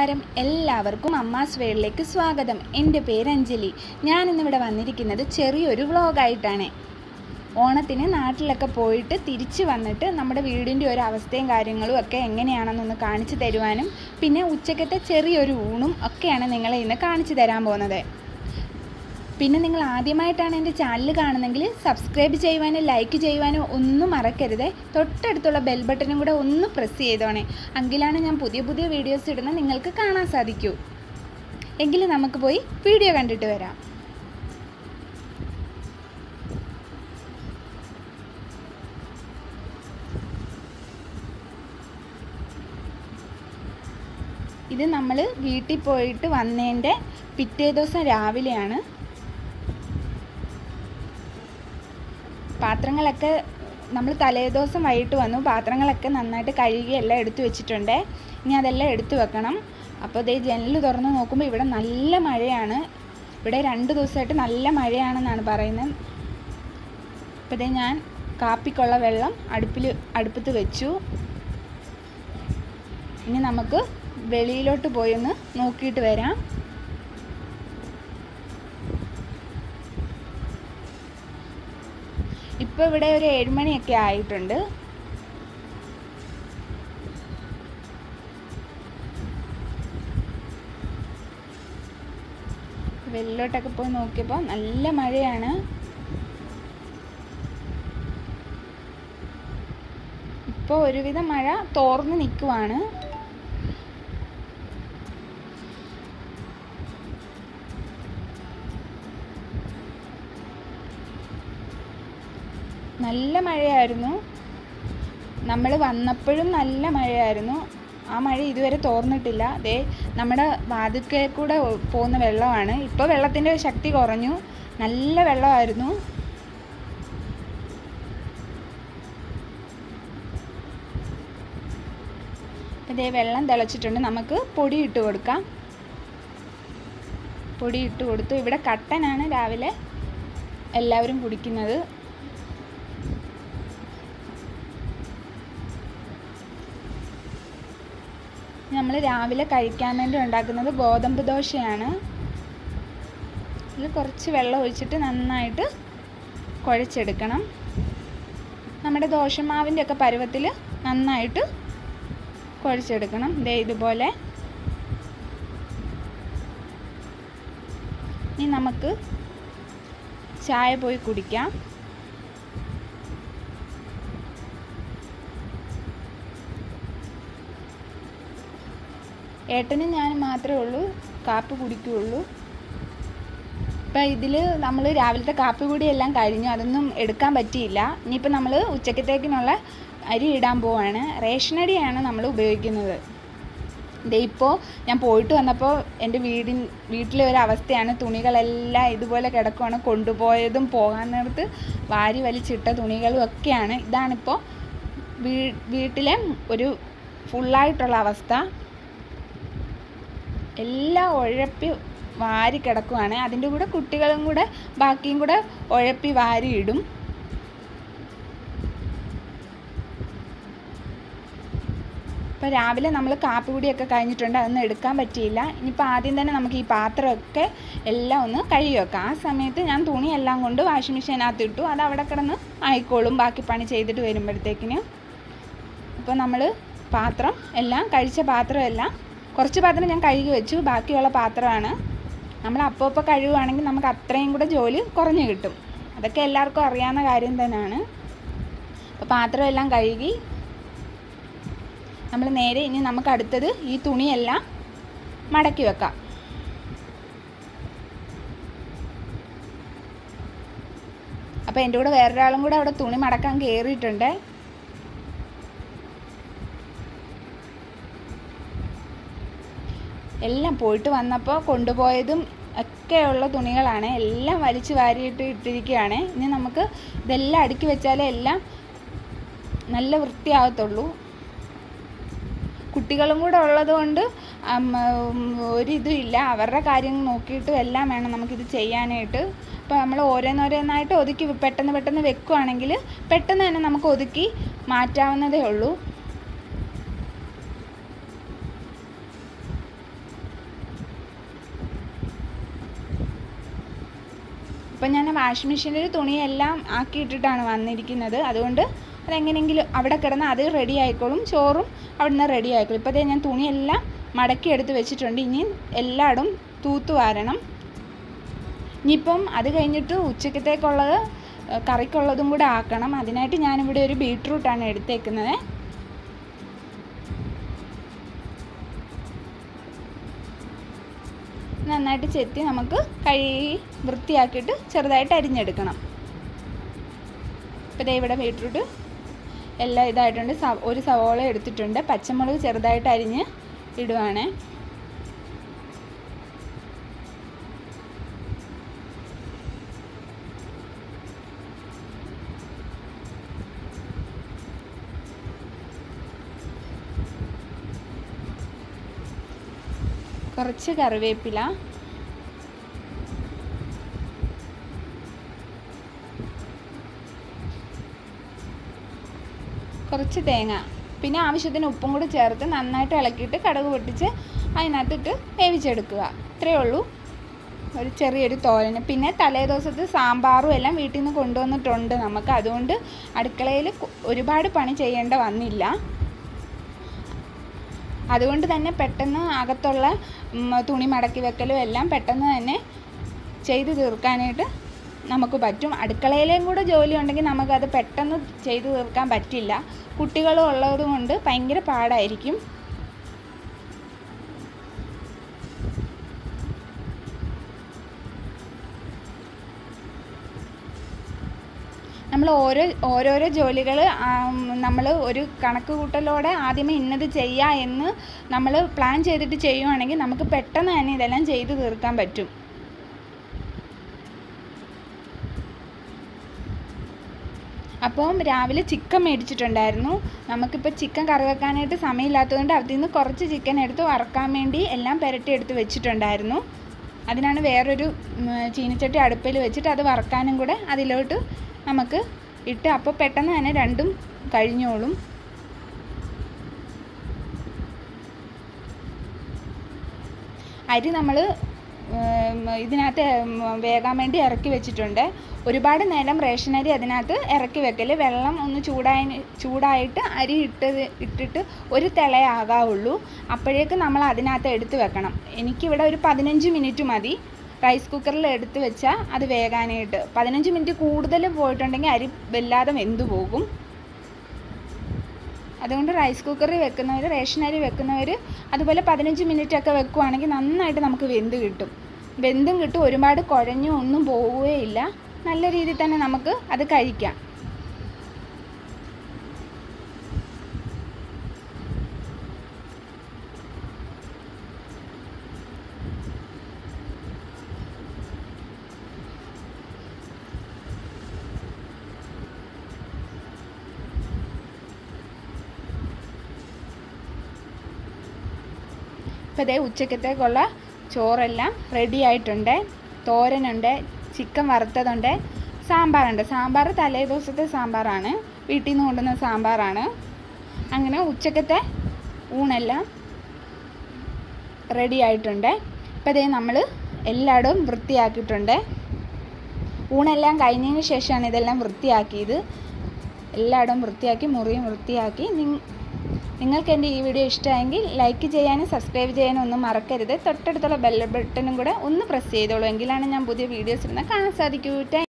നമസ്കാരം എല്ലാവർക്കും അമ്മാസ് വേളിലേക്ക് സ്വാഗതം എൻ്റെ പേര് അഞ്ജലി ഞാൻ ഇന്നിവിടെ വന്നിരിക്കുന്നത് ചെറിയൊരു വ്ളോഗായിട്ടാണ് ഓണത്തിന് നാട്ടിലൊക്കെ പോയിട്ട് തിരിച്ച് വന്നിട്ട് നമ്മുടെ വീടിൻ്റെ ഒരു അവസ്ഥയും കാര്യങ്ങളും ഒക്കെ എങ്ങനെയാണെന്നൊന്ന് കാണിച്ചു തരുവാനും പിന്നെ ഉച്ചക്കത്തെ ചെറിയൊരു ഊണും ഒക്കെയാണ് നിങ്ങളെ ഇന്ന് കാണിച്ചു തരാൻ പോകുന്നത് പിന്നെ നിങ്ങൾ ആദ്യമായിട്ടാണ് എൻ്റെ ചാനൽ കാണുന്നതെങ്കിൽ സബ്സ്ക്രൈബ് ചെയ്യുവാനും ലൈക്ക് ചെയ്യുവാനും ഒന്നും മറക്കരുത് തൊട്ടടുത്തുള്ള ബെൽ ബട്ടണും കൂടെ ഒന്ന് പ്രസ് ചെയ്തോണേ എങ്കിലാണ് ഞാൻ പുതിയ പുതിയ വീഡിയോസ് ഇടുന്നത് നിങ്ങൾക്ക് കാണാൻ സാധിക്കൂ എങ്കിൽ നമുക്ക് പോയി വീഡിയോ കണ്ടിട്ട് വരാം ഇത് നമ്മൾ വീട്ടിൽ പോയിട്ട് വന്നതിൻ്റെ പിറ്റേ ദിവസം രാവിലെയാണ് പാത്രങ്ങളൊക്കെ നമ്മൾ തലേദിവസം വൈകിട്ട് വന്നു പാത്രങ്ങളൊക്കെ നന്നായിട്ട് കഴുകി എല്ലാം എടുത്തു വെച്ചിട്ടുണ്ട് ഇനി അതെല്ലാം എടുത്തു വെക്കണം അപ്പോൾ ഇതേ ജനൽ തുറന്ന് നോക്കുമ്പോൾ ഇവിടെ നല്ല മഴയാണ് ഇവിടെ രണ്ട് ദിവസമായിട്ട് നല്ല മഴയാണെന്നാണ് പറയുന്നത് അപ്പോൾ ഇതേ ഞാൻ കാപ്പിക്കുള്ള വെള്ളം അടുപ്പിൽ അടുപ്പത്ത് വെച്ചു ഇനി നമുക്ക് വെളിയിലോട്ട് പോയി ഒന്ന് നോക്കിയിട്ട് വരാം ഇപ്പോൾ ഇവിടെ ഒരു ഏഴുമണിയൊക്കെ ആയിട്ടുണ്ട് വെളിയിലോട്ടൊക്കെ പോയി നോക്കിയപ്പോൾ നല്ല മഴയാണ് ഇപ്പോൾ ഒരുവിധം മഴ തോർന്ന് നിൽക്കുവാണ് നല്ല മഴയായിരുന്നു നമ്മൾ വന്നപ്പോഴും നല്ല മഴയായിരുന്നു ആ മഴ ഇതുവരെ തോർന്നിട്ടില്ല ദേ നമ്മുടെ വാതിൽക്കൽ കൂടെ പോകുന്ന വെള്ളമാണ് ഇപ്പോൾ വെള്ളത്തിൻ്റെ ശക്തി കുറഞ്ഞു നല്ല വെള്ളമായിരുന്നു ഇതേ വെള്ളം തിളച്ചിട്ടുണ്ട് നമുക്ക് പൊടി ഇട്ട് കൊടുക്കാം പൊടി ഇട്ട് കൊടുത്തു ഇവിടെ കട്ടനാണ് രാവിലെ എല്ലാവരും കുടിക്കുന്നത് നമ്മൾ രാവിലെ കഴിക്കാൻ വേണ്ടി ഉണ്ടാക്കുന്നത് ഗോതമ്പ് ദോശയാണ് ഇതിൽ കുറച്ച് വെള്ളം ഒഴിച്ചിട്ട് നന്നായിട്ട് കുഴച്ചെടുക്കണം നമ്മുടെ ദോശമാവിൻ്റെ ഒക്കെ പരുവത്തിൽ നന്നായിട്ട് കുഴച്ചെടുക്കണം ദേ ഇതുപോലെ ഇനി നമുക്ക് ചായ പോയി കുടിക്കാം ഏട്ടനും ഞാനും മാത്രമേ ഉള്ളൂ കാപ്പി കുടിക്കുകയുള്ളൂ ഇപ്പം ഇതിൽ നമ്മൾ രാവിലത്തെ കാപ്പി കൂടി എല്ലാം കഴിഞ്ഞു അതൊന്നും എടുക്കാൻ പറ്റിയില്ല ഇനിയിപ്പോൾ നമ്മൾ ഉച്ചക്കത്തേക്കിനുള്ള അരി ഇടാൻ പോവാണ് റേഷൻ അരിയാണ് നമ്മൾ ഉപയോഗിക്കുന്നത് ദേ ഇപ്പോൾ ഞാൻ പോയിട്ട് വന്നപ്പോൾ എൻ്റെ വീടിൻ വീട്ടിലെ ഒരു അവസ്ഥയാണ് തുണികളെല്ലാം ഇതുപോലെ കിടക്കുവാണ് കൊണ്ടുപോയതും പോകാൻ നേരത്ത് വാരി വലിച്ചിട്ട തുണികളും ഒക്കെയാണ് ഇതാണിപ്പോൾ വീ വീട്ടിലെ ഒരു ഫുള്ളായിട്ടുള്ള അവസ്ഥ എല്ലാം ഉഴപ്പി വാരി കിടക്കുവാണ് അതിൻ്റെ കൂടെ കുട്ടികളും കൂടെ ബാക്കിയും കൂടെ ഉഴപ്പി വാരി ഇടും ഇപ്പോൾ രാവിലെ നമ്മൾ കാപ്പി കൂടിയൊക്കെ കഴിഞ്ഞിട്ടുണ്ട് അതൊന്നും എടുക്കാൻ പറ്റിയില്ല ഇനിയിപ്പോൾ ആദ്യം തന്നെ നമുക്ക് ഈ പാത്രമൊക്കെ എല്ലാം ഒന്ന് കഴുകി വെക്കാം ആ സമയത്ത് ഞാൻ തുണിയെല്ലാം കൊണ്ട് വാഷിംഗ് മെഷീനകത്ത് ഇട്ടു അത് അവിടെ കിടന്ന് ആയിക്കോളും ബാക്കി പണി ചെയ്തിട്ട് വരുമ്പോഴത്തേക്കിന് അപ്പോൾ നമ്മൾ പാത്രം എല്ലാം കഴിച്ച പാത്രം എല്ലാം കുറച്ച് പാത്രം ഞാൻ കഴുകി വെച്ചു ബാക്കിയുള്ള പാത്രമാണ് നമ്മൾ അപ്പോൾ അപ്പോൾ കഴുകുവാണെങ്കിൽ നമുക്ക് അത്രയും കൂടെ ജോലി കുറഞ്ഞു കിട്ടും അതൊക്കെ എല്ലാവർക്കും അറിയാവുന്ന കാര്യം തന്നെയാണ് അപ്പോൾ പാത്രം എല്ലാം കഴുകി നമ്മൾ നേരെ ഇനി നമുക്ക് അടുത്തത് ഈ തുണിയെല്ലാം മടക്കി വെക്കാം അപ്പോൾ എൻ്റെ കൂടെ വേറൊരാളും കൂടെ അവിടെ തുണി മടക്കാൻ കയറിയിട്ടുണ്ട് എല്ലാം പോയിട്ട് വന്നപ്പോൾ കൊണ്ടുപോയതും ഒക്കെയുള്ള തുണികളാണ് എല്ലാം വലിച്ചു വാരിയിട്ട് ഇട്ടിരിക്കുകയാണ് ഇനി നമുക്ക് ഇതെല്ലാം അടുക്കി വെച്ചാലേ എല്ലാം നല്ല വൃത്തിയാകത്തുള്ളൂ കുട്ടികളും കൂടെ ഉള്ളത് കൊണ്ട് ഒരിതും ഇല്ല അവരുടെ കാര്യം നോക്കിയിട്ട് എല്ലാം വേണം നമുക്കിത് ചെയ്യാനായിട്ട് അപ്പോൾ നമ്മൾ ഓരോന്നോരോന്നായിട്ട് ഒതുക്കി പെട്ടെന്ന് പെട്ടെന്ന് വെക്കുവാണെങ്കിൽ പെട്ടെന്ന് തന്നെ നമുക്ക് ഒതുക്കി മാറ്റാവുന്നതേ ഉള്ളൂ ഇപ്പം ഞാൻ വാഷിംഗ് മെഷീനിൽ തുണിയെല്ലാം ആക്കിയിട്ടിട്ടാണ് വന്നിരിക്കുന്നത് അതുകൊണ്ട് അതെങ്ങനെയെങ്കിലും അവിടെ കിടന്ന് അത് റെഡി ആയിക്കോളും ചോറും അവിടെ നിന്ന് റെഡി ആയിക്കോളും ഇപ്പോൾ ഞാൻ തുണിയെല്ലാം മടക്കി എടുത്ത് വെച്ചിട്ടുണ്ട് ഇനി എല്ലായിടും തൂത്ത് വാരണം ഇനിയിപ്പം അത് കഴിഞ്ഞിട്ട് ഉച്ചക്കത്തേക്കുള്ളത് ഏഹ്, കറിക്കുള്ളതും കൂടെ ആക്കണം അതിനായിട്ട് ഞാനിവിടെ ഒരു ബീട്രൂട്ടാണ് എടുത്തേക്കുന്നത് നന്നായിട്ട് ചെത്തി നമുക്ക് കഴുകി വൃത്തിയാക്കിയിട്ട് ചെറുതായിട്ട് അരിഞ്ഞെടുക്കണം ഇപ്പോൾ ദേ ഇവിടെ ബീട്രൂട്ട് എല്ലാം ഇതായിട്ടുണ്ട് സ- ഒരു സവോള എടുത്തിട്ടുണ്ട് പച്ചമുളക് ചെറുതായിട്ട് അരിഞ്ഞ് ഇടുവാണ് കുറച്ച് കറിവേപ്പില കുറച്ച് തേങ്ങ പിന്നെ ആവശ്യത്തിന് ഉപ്പും കൂടി ചേർത്ത് നന്നായിട്ട് ഇളക്കിയിട്ട് കടുക് പൊട്ടിച്ച് അതിനകത്തിട്ട് വേവിച്ചെടുക്കുക ഇത്രയേ ഉള്ളൂ ഒരു ചെറിയൊരു തോരന് പിന്നെ തലേ ദിവസത്തെ സാമ്പാറും എല്ലാം വീട്ടിൽ നിന്ന് കൊണ്ടുവന്നിട്ടുണ്ട് നമുക്ക് അതുകൊണ്ട് അടുക്കളയിൽ കു- ഒരുപാട് പണി ചെയ്യേണ്ട വന്നില്ല അതുകൊണ്ട് തന്നെ പെട്ടെന്ന് അകത്തുള്ള ഉം, തുണി മടക്കി വെക്കലും എല്ലാം പെട്ടെന്ന് തന്നെ ചെയ്തു തീർക്കാനായിട്ട് നമുക്ക് പറ്റും അടുക്കളയിലേയും കൂടെ ജോലി ഉണ്ടെങ്കിൽ നമുക്കത് പെട്ടെന്ന് ചെയ്തു തീർക്കാൻ പറ്റില്ല കുട്ടികളും ഉള്ളത് കൊണ്ട് ഭയങ്കര പാടായിരിക്കും നമ്മൾ ഓരോ ഓരോരോ ജോലികൾ നമ്മൾ ഒരു കണക്ക് കൂട്ടലോടെ ആദ്യമേ ഇന്നത് ചെയ്യുക എന്ന് നമ്മൾ പ്ലാൻ ചെയ്തിട്ട് ചെയ്യുവാണെങ്കിൽ നമുക്ക് പെട്ടെന്ന് തന്നെ ഇതെല്ലാം ചെയ്തു തീർക്കാൻ പറ്റും അപ്പം രാവിലെ ചിക്കൻ മേടിച്ചിട്ടുണ്ടായിരുന്നു നമുക്കിപ്പോൾ ചിക്കൻ കറി വെക്കാനായിട്ട് സമയമില്ലാത്തതുകൊണ്ട് അതിൽ നിന്ന് കുറച്ച് ചിക്കൻ എടുത്ത് വറക്കാൻ വേണ്ടി എല്ലാം പുരട്ടി എടുത്ത് വെച്ചിട്ടുണ്ടായിരുന്നു അതിനാണ് വേറൊരു ഉം, ചീനിച്ചട്ടി അടുപ്പിൽ വെച്ചിട്ട് അത് വറക്കാനും കൂടെ അതിലോട്ട് നമുക്ക് ഇട്ട് അപ്പോൾ പെട്ടെന്ന് തന്നെ രണ്ടും കഴിഞ്ഞോളും അരി നമ്മൾ ഇതിനകത്ത് ഉം, വേകാൻ വേണ്ടി ഇറക്കി വെച്ചിട്ടുണ്ട് ഒരുപാട് നേരം റേഷൻ അരി അതിനകത്ത് ഇറക്കി വെക്കൽ വെള്ളം ഒന്ന് ചൂടായി ചൂടായിട്ട് അരി ഇട്ടത് ഇട്ടിട്ട് ഒരു തിളയാകാവുള്ളൂ അപ്പോഴേക്ക് നമ്മൾ അതിനകത്ത് എടുത്ത് വെക്കണം എനിക്കിവിടെ ഒരു പതിനഞ്ച് മിനിറ്റ് മതി റൈസ് കുക്കറിൽ എടുത്ത് വെച്ചാൽ അത് വേകാനായിട്ട് പതിനഞ്ച് മിനിറ്റ് കൂടുതൽ പോയിട്ടുണ്ടെങ്കിൽ അരി വല്ലാതെ വെന്തു പോകും അതുകൊണ്ട് റൈസ് കുക്കറിൽ വെക്കുന്നവർ റേഷൻ അരി വെക്കുന്നവർ അതുപോലെ പതിനഞ്ച് മിനിറ്റ് ഒക്കെ വെക്കുവാണെങ്കിൽ നന്നായിട്ട് നമുക്ക് വെന്ത് കിട്ടും വെന്തും കിട്ടും ഒരുപാട് കുഴഞ്ഞും ഒന്നും പോവുകയില്ല നല്ല രീതിയിൽ തന്നെ നമുക്ക് അത് കഴിക്കാം ഇപ്പോൾ ഇതേ ഉച്ചക്കത്തേക്കുള്ള ചോറെല്ലാം റെഡി ആയിട്ടുണ്ട് തോരനുണ്ട് ചിക്കൻ വറുത്തതുണ്ട് സാമ്പാറുണ്ട് സാമ്പാർ തലേ ദിവസത്തെ സാമ്പാറാണ് വീട്ടിൽ നിന്ന് കൊണ്ടുവന്ന സാമ്പാറാണ് അങ്ങനെ ഉച്ചക്കത്തെ ഊണെല്ലാം റെഡി ആയിട്ടുണ്ട് ഇപ്പോൾ ഇതേ നമ്മൾ എല്ലായിടവും വൃത്തിയാക്കിയിട്ടുണ്ട് ഊണെല്ലാം കഴിഞ്ഞതിന് ശേഷമാണ് ഇതെല്ലാം വൃത്തിയാക്കിയത് എല്ലായിടവും വൃത്തിയാക്കി മുറിയും വൃത്തിയാക്കി നിങ് നിങ്ങൾക്ക് എൻ്റെ ഈ വീഡിയോ ഇഷ്ടമായെങ്കിൽ ലൈക്ക് ചെയ്യാനും സബ്സ്ക്രൈബ് ചെയ്യാനും ഒന്നും മറക്കരുത് തൊട്ടടുത്തുള്ള ബെൽ ബട്ടണും കൂടെ ഒന്ന് പ്രസ് ചെയ്തോളൂ എങ്കിലാണ് ഞാൻ പുതിയ വീഡിയോസ് ഇടുന്ന കാണാൻ സാധിക്കൂ താങ്ക്